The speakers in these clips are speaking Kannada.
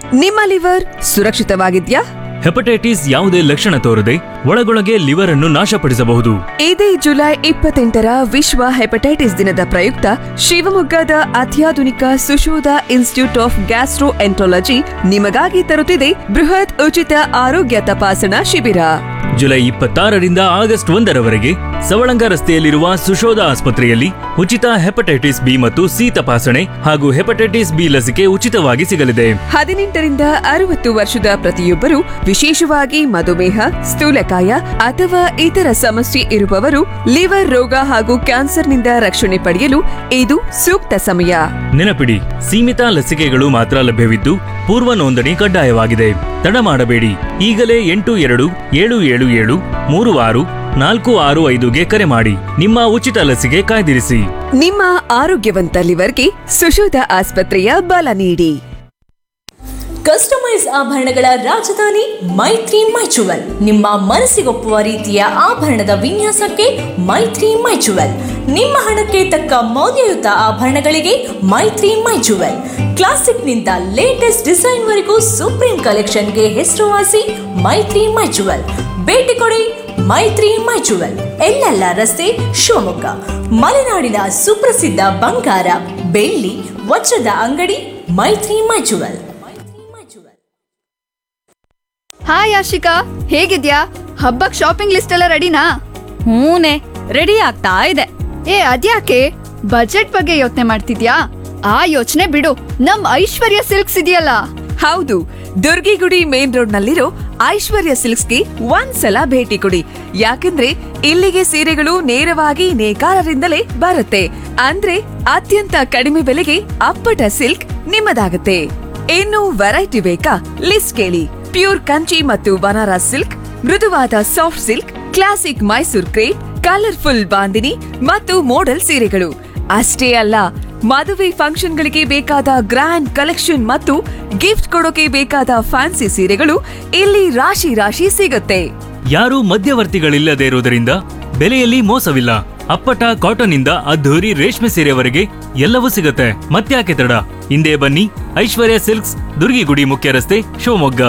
ನಿಮ್ಮ ಲಿವರ್ ಸುರಕ್ಷಿತವಾಗಿದ್ಯಾ ಹೆಪಟೈಟಿಸ್ ಯಾವುದೇ ಲಕ್ಷಣ ತೋರದೆ ಒಳಗೊಳಗೆ ಲಿವರ್ ಅನ್ನು ನಾಶಪಡಿಸಬಹುದು ಇದೇ ಜುಲೈ ಇಪ್ಪತ್ತೆಂಟರ ವಿಶ್ವ ಹೆಪಟೈಟಿಸ್ ದಿನದ ಪ್ರಯುಕ್ತ ಶಿವಮೊಗ್ಗದ ಅತ್ಯಾಧುನಿಕ Sushodha institute of gastroenterology ನಿಮಗಾಗಿ ತರುತ್ತಿದೆ ಬೃಹತ್ ಉಚಿತ ಆರೋಗ್ಯ ತಪಾಸಣಾ ಶಿಬಿರ ಜುಲೈ ಇಪ್ಪತ್ತಾರರಿಂದ ಆಗಸ್ಟ್ ಒಂದರವರೆಗೆ ಸವಳಂಗ ರಸ್ತೆಯಲ್ಲಿರುವ ಸುಶೋಧ ಆಸ್ಪತ್ರೆಯಲ್ಲಿ ಉಚಿತ ಹೆಪಟೈಟಿಸ್ ಬಿ ಮತ್ತು ಸಿ ತಪಾಸಣೆ ಹಾಗೂ ಹೆಪಟೈಟಿಸ್ ಬಿ ಲಸಿಕೆ ಉಚಿತವಾಗಿ ಸಿಗಲಿದೆ ಹದಿನೆಂಟರಿಂದ ಅರವತ್ತು ವರ್ಷದ ಪ್ರತಿಯೊಬ್ಬರು ವಿಶೇಷವಾಗಿ ಮಧುಮೇಹ ಸ್ಥೂಲಕಾಯ ಅಥವಾ ಇತರ ಸಮಸ್ಯೆ ಇರುವವರು ಲಿವರ್ ರೋಗ ಹಾಗೂ ಕ್ಯಾನ್ಸರ್ನಿಂದ ರಕ್ಷಣೆ ಪಡೆಯಲು ಇದು ಸೂಕ್ತ ಸಮಯ ನೆನಪಿಡಿ ಸೀಮಿತ ಲಸಿಕೆಗಳು ಮಾತ್ರ ಲಭ್ಯವಿದ್ದು ಪೂರ್ವ ನೋಂದಣಿ ಕಡ್ಡಾಯವಾಗಿದೆ ತಡ ಮಾಡಬೇಡಿ ಈಗಲೇ ಎಂಟು ಎರಡು ಏಳು ಏಳು ಏಳು ಮೂರು ಆರು ನಾಲ್ಕು ಆರು ಐದುಗೆ ಕರೆ ಮಾಡಿ ನಿಮ್ಮ ಉಚಿತ ಲಸಿಕೆ ಕಾಯ್ದಿರಿಸಿ ನಿಮ್ಮ ಆರೋಗ್ಯವಂತ ಲಿವರ್ಗೆ ಸುಶೋಧ ಆಸ್ಪತ್ರೆಯ ಬಲ ನೀಡಿ ಕಸ್ಟಮೈಸ್ ಆಭರಣಗಳ ರಾಜಧಾನಿ ಮೈತ್ರಿ ಮೈಚುವಲ್ ನಿಮ್ಮ ಮನಸ್ಸಿಗೊಪ್ಪುವ ರೀತಿಯ ಆಭರಣದ ವಿನ್ಯಾಸಕ್ಕೆ ಮೈತ್ರಿ ಮೈಚುವಲ್ ನಿಮ್ಮ ಹಣಕ್ಕೆ ತಕ್ಕ ಮೌಲ್ಯಯುತ ಆಭರಣಗಳಿಗೆ ಮೈತ್ರಿ ಮೈಚುವಲ್ ಕ್ಲಾಸಿಕ್ನಿಂದ ಲೇಟೆಸ್ಟ್ ಡಿಸೈನ್ವರೆಗೂ ಸುಪ್ರೀಂ ಕಲೆಕ್ಷನ್ಗೆ ಹೆಸರುವಾಸಿ ಮೈತ್ರಿ ಮೈಚುವಲ್ ಭೇಟಿ ಕೊಡಿ ಮೈತ್ರಿ ಮೈಚುವಲ್ ಎಲ್ಲೆಲ್ಲ ರಸ್ತೆ ಶಿವಮೊಗ್ಗ ಮಲೆನಾಡಿನ ಸುಪ್ರಸಿದ್ಧ ಬಂಗಾರ ಬೆಳ್ಳಿ ವಜ್ರದ ಅಂಗಡಿ ಮೈತ್ರಿ ಮೈಚುವಲ್ ಹಾಯ್ ಆಶಿಕಾ ಹೇಗಿದ್ಯಾ ಹಬ್ಬಕ್ ಶಾಪಿಂಗ್ ಲಿಸ್ಟ್ ಎಲ್ಲ ರೆಡಿನಾ ಹೂನೆ ರೆಡಿ ಆಗ್ತಾ ಇದೆ ಏ ಅದ್ಯಾಕೆ ಬಜೆಟ್ ಬಗ್ಗೆ ಯೋಚನೆ ಮಾಡ್ತಿದ್ಯಾ ಆ ಯೋಚನೆ ಬಿಡು ನಮ್ ಐಶ್ವರ್ಯ ಸಿಲ್ಕ್ಸ್ ಇದೆಯಲ್ಲ ಹೌದು ದುರ್ಗಿಗುಡಿ ಮೇನ್ ರೋಡ್ ನಲ್ಲಿರೋ ಐಶ್ವರ್ಯ ಸಿಲ್ಕ್ಸ್ಗೆ ಒಂದ್ಸಲ ಭೇಟಿ ಕೊಡಿ ಯಾಕಂದ್ರೆ ಇಲ್ಲಿಗೆ ಸೀರೆಗಳು ನೇರವಾಗಿ ನೇಕಾರರಿಂದಲೇ ಬರುತ್ತೆ ಅಂದ್ರೆ ಅತ್ಯಂತ ಕಡಿಮೆ ಬೆಲೆಗೆ ಅಪ್ಪಟ ಸಿಲ್ಕ್ ನಿಮ್ಮದಾಗುತ್ತೆ ಇನ್ನು ವೆರೈಟಿ ಬೇಕಾ ಲಿಸ್ಟ್ ಕೇಳಿ ಪ್ಯೂರ್ ಕಂಚಿ ಮತ್ತು ಬನಾರಸ್ ಸಿಲ್ಕ್ ಮೃದುವಾದ soft silk classic Mysore crepe colourful bandhani ಮತ್ತು ಮೋಡಲ್ ಸೀರೆಗಳು ಅಷ್ಟೇ ಅಲ್ಲ ಮದುವೆ ಫಂಕ್ಷನ್ಗಳಿಗೆ ಬೇಕಾದ ಗ್ರ್ಯಾಂಡ್ ಕಲೆಕ್ಷನ್ ಮತ್ತು ಗಿಫ್ಟ್ ಕೊಡೋಕೆ ಬೇಕಾದ ಫ್ಯಾನ್ಸಿ ಸೀರೆಗಳು ಇಲ್ಲಿ ರಾಶಿ ರಾಶಿ ಸಿಗುತ್ತೆ ಯಾರೂ ಮಧ್ಯವರ್ತಿಗಳಿಲ್ಲದೆ ಇರುವುದರಿಂದ ಬೆಲೆಯಲ್ಲಿ ಮೋಸವಿಲ್ಲ ಅಪ್ಪಟ ಕಾಟನ್ ಇಂದ ಅದ್ಧೂರಿ ರೇಷ್ಮೆ ಸೀರೆವರೆಗೆ ಎಲ್ಲವೂ ಸಿಗುತ್ತೆ ಮತ್ತ್ಯಾಕೆ ತಡ ಹಿಂದೆ ಬನ್ನಿ ಐಶ್ವರ್ಯ ಸಿಲ್ಕ್ಸ್ ದುರ್ಗಿಗುಡಿ ಮುಖ್ಯ ರಸ್ತೆ ಶಿವಮೊಗ್ಗ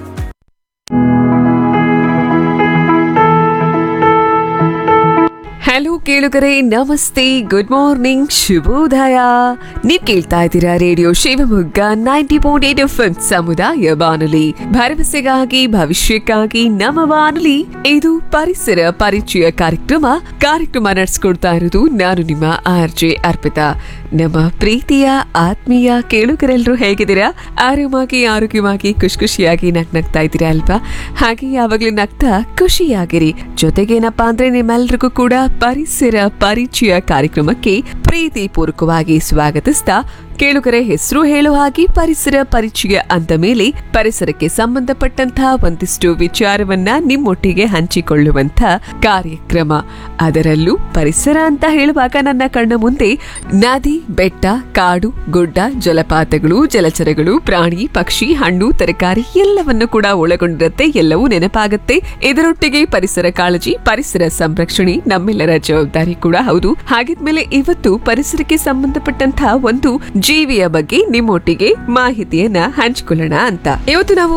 ಹಲೋ ಕೇಳುಗರೆ ನಮಸ್ತೆ ಗುಡ್ ಮಾರ್ನಿಂಗ್ ಶುಭೋದಯ ನೀವ್ ಕೇಳ್ತಾ ಇದ್ದೀರಾ radio Shivamogga ninety point eight F ಸಮುದಾಯ ಬಾನುಲಿ ಭರವಸೆಗಾಗಿ ಭವಿಷ್ಯಕ್ಕಾಗಿ ನಮ್ಮ ಬಾನುಲಿ ಇದು ಪರಿಸರ ಪರಿಚಯ ಕಾರ್ಯಕ್ರಮ ಕಾರ್ಯಕ್ರಮ ನಡೆಸ್ಕೊಡ್ತಾ ಇರೋದು ನಾನು ನಿಮ್ಮ ಆರ್ ಜೆ ಅರ್ಪಿತಾ ನಮ್ಮ ಪ್ರೀತಿಯ ಆತ್ಮೀಯ ಕೇಳುಗರೆಲ್ಲರೂ ಹೇಗಿದ್ದೀರಾ ಆರಾಮಾಗಿ ಆರೋಗ್ಯವಾಗಿ ಖುಷಿ ಖುಷಿಯಾಗಿ ನಗ್ ನಗ್ತಾ ಇದ್ದೀರಾ ಅಲ್ವಾ ಹಾಗೆ ಯಾವಾಗ್ಲೂ ನಗ್ತಾ ಖುಷಿಯಾಗಿರಿ ಜೊತೆಗೇನಪ್ಪಾ ಅಂದ್ರೆ ನಿಮ್ಮೆಲ್ರಿಗೂ ಕೂಡ ಪರಿಸರ ಪರಿಚಯ ಕಾರ್ಯಕ್ರಮಕ್ಕೆ ಪ್ರೀತಿ ಪೂರ್ವಕವಾಗಿ ಸ್ವಾಗತಿಸ್ತಾ ಕೇಳುಗರೆ ಹೆಸರು ಹೇಳೋ ಹಾಗೆ ಪರಿಸರ ಪರಿಚಯ ಅಂದ ಮೇಲೆ ಪರಿಸರಕ್ಕೆ ಸಂಬಂಧಪಟ್ಟಂತಹ ಒಂದಿಷ್ಟು ವಿಚಾರವನ್ನ ನಿಮ್ಮೊಟ್ಟಿಗೆ ಹಂಚಿಕೊಳ್ಳುವಂತ ಕಾರ್ಯಕ್ರಮ ಅದರಲ್ಲೂ ಪರಿಸರ ಅಂತ ಹೇಳುವಾಗ ನನ್ನ ಕಣ್ಣ ಮುಂದೆ ನದಿ ಬೆಟ್ಟ ಕಾಡು ಗುಡ್ಡ ಜಲಪಾತಗಳು ಜಲಚರಗಳು ಪ್ರಾಣಿ ಪಕ್ಷಿ ಹಣ್ಣು ತರಕಾರಿ ಎಲ್ಲವನ್ನು ಕೂಡ ಒಳಗೊಂಡಿರುತ್ತೆ ಎಲ್ಲವೂ ನೆನಪಾಗುತ್ತೆ ಇದರೊಟ್ಟಿಗೆ ಪರಿಸರ ಕಾಳಜಿ ಪರಿಸರ ಸಂರಕ್ಷಣೆ ನಮ್ಮೆಲ್ಲರ ಜವಾಬ್ದಾರಿ ಕೂಡ ಹೌದು ಹಾಗಿದ್ಮೇಲೆ ಇವತ್ತು ಪರಿಸರಕ್ಕೆ ಸಂಬಂಧಪಟ್ಟಂತಹ ಒಂದು ಜೀವಿಯ ಬಗ್ಗೆ ನಿಮ್ಮೊಟ್ಟಿಗೆ ಮಾಹಿತಿಯನ್ನ ಹಂಚಿಕೊಳ್ಳೋಣ ಅಂತ ಇವತ್ತು ನಾವು